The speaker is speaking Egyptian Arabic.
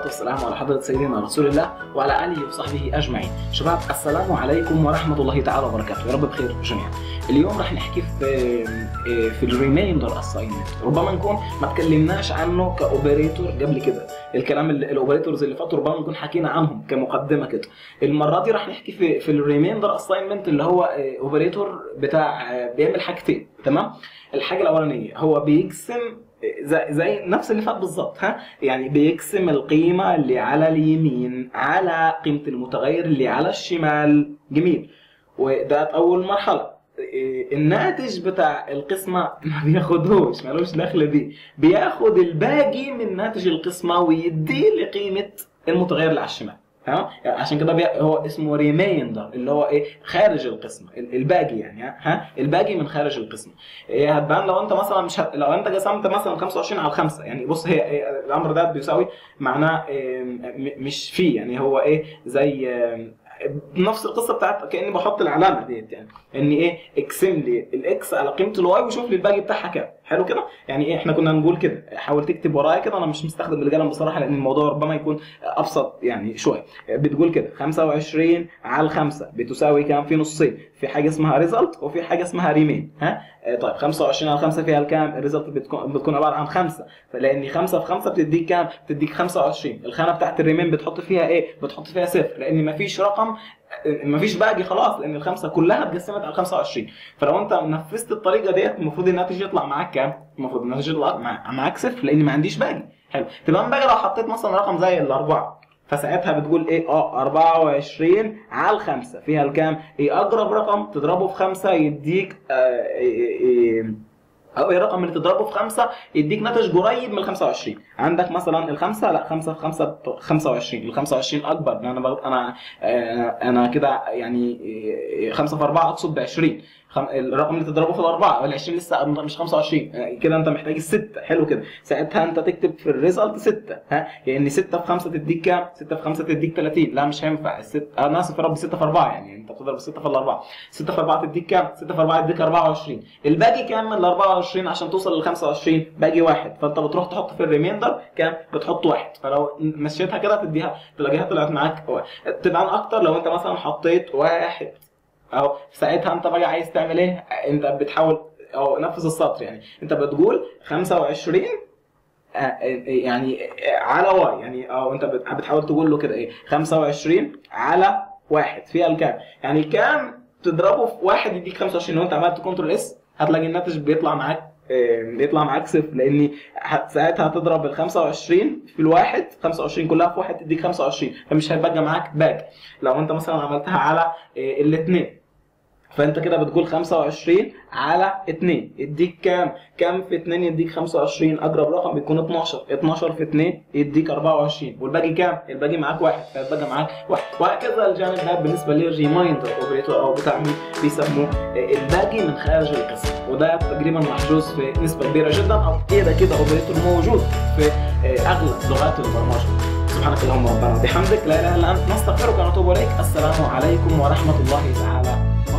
والسلام على حضرة سيدنا رسول الله وعلى آله وصحبه أجمعين شباب السلام عليكم ورحمة الله تعالى وبركاته يا رب بخير جميعا اليوم رح نحكي في في الريميندر اساينمنت ربما نكون ما تكلمناش عنه كاوبريتور قبل كده الكلام الاوبريتورز اللي فاتوا ربما نكون حكينا عنهم كمقدمه كده المره دي رح نحكي في في الريميندر اساينمنت اللي هو اوبريتور بتاع بيعمل حاجتين تمام الحاجه الاولانيه هو بيقسم زي, زي نفس اللي فات بالظبط ها يعني بيقسم القيمه اللي على اليمين على قيمه المتغير اللي على الشمال جميل وده اول مرحله الناتج بتاع القسمة ما بياخدهوش مالوش دخل بيه بياخد الباقي من ناتج القسمة ويديه لقيمة المتغير اللي على الشمال ها عشان كده بي... هو اسمه ريميندر اللي هو ايه خارج القسمه الباقي يعني ها الباقي من خارج القسمه إيه هتبان لو انت مثلا مش هت... لو انت قسمت مثلا 25 على 5 يعني بص هي إيه الامر ده بيساوي معناه إيه مش فيه يعني هو ايه زي إيه نفس القصه بتاعت كاني بحط العلامه ديت يعني ان ايه اقسم لي الاكس على قيمه الواي وشوف لي الباقي بتاعها كام حلو كده يعني ايه احنا كنا نقول كده حاول تكتب ورايا كده انا مش مستخدم القلم بصراحه لان الموضوع ربما يكون ابسط يعني شويه بتقول كده 25 على 5 بتساوي كام في نصين في حاجه اسمها ريزلت وفي حاجه اسمها ريمين ها طيب 25 على 5 فيها الكام الريزلت بتكون بتكون عباره عن 5 فلان 5 في 5 بتديك كام بتديك 25 الخانه بتاعت الريمين بتحط فيها ايه بتحط فيها صفر لان مفيش رقم مفيش باقي خلاص لان الخمسه كلها اتقسمت على 25 فلو انت نفذت الطريقه ديت المفروض الناتج يطلع معاك كام؟ المفروض الناتج يطلع معاك صفر لان ما عنديش باقي حلو تمام بقى لو حطيت مثلا رقم زي الاربعه فساعتها بتقول ايه اه 24 على الخمسه فيها الكام؟ ايه اقرب رقم تضربه في خمسه يديك آه إيه إيه او ايه الرقم اللي تضربه في خمسه يديك ناتج قريب من ال 25 عندك مثلا الخمسه لا خمسه في خمسه 25 ال 25 اكبر انا بغ... انا انا كده يعني خمسه في اربعه اقصد ب 20 خم... الرقم اللي تضربه في الاربعه ال 20 لسه مش 25 كده انت محتاج السته حلو كده ساعتها انت تكتب في الريزلت 6 ها يعني 6 في 5 تديك كام 6 في 5 تديك 30 لا مش هينفع الست انا اسف يا رب 6 في 4 يعني انت بتضرب 6 في الاربعه 6 في 4 تديك كام 6 في 4 تديك 24 الباقي كام من ال 24 عشان توصل لل 25 باقي واحد فانت بتروح تحط في الريميندر كام بتحط واحد فلو مشيتها كده تديها تلاقيها طلعت معاك واحد تبان اكتر لو انت مثلا حطيت واحد او ساعتها انت بقى عايز تعمل ايه انت بتحاول او نفذ السطر يعني انت بتقول 25 يعني على واي يعني او انت بتحاول تقول له كده ايه 25 على واحد فيها الكام يعني كام تضربه في واحد يديك 25 لو انت عملت كنترول اس هتلاقي الناتج بيطلع معاك بيطلع معاك صفر لان ساعتها هتضرب ال 25 في الواحد 25 كلها في واحد تديك 25 فمش هيبقى معاك باك لو انت مثلا عملتها على الاثنين فانت كده بتقول 25 على 2 يديك كام؟ كام في 2 يديك 25 اقرب رقم بيكون 12 12 في 2 يديك 24 والباقي كام؟ الباقي معاك واحد فيبقى معاك واحد وهكذا الجانب ده بالنسبه للريمايندر اوبريتور او بتاع بيسموه الباقي من خارج القسم وده تقريبا محجوز في نسبه كبيره جدا او كده كده اوبريتور موجود في اغلب لغات البرمجه سبحانك اللهم ربنا وبحمدك لا اله الا انت نستغفرك ونتوب اليك السلام عليكم ورحمه الله تعالى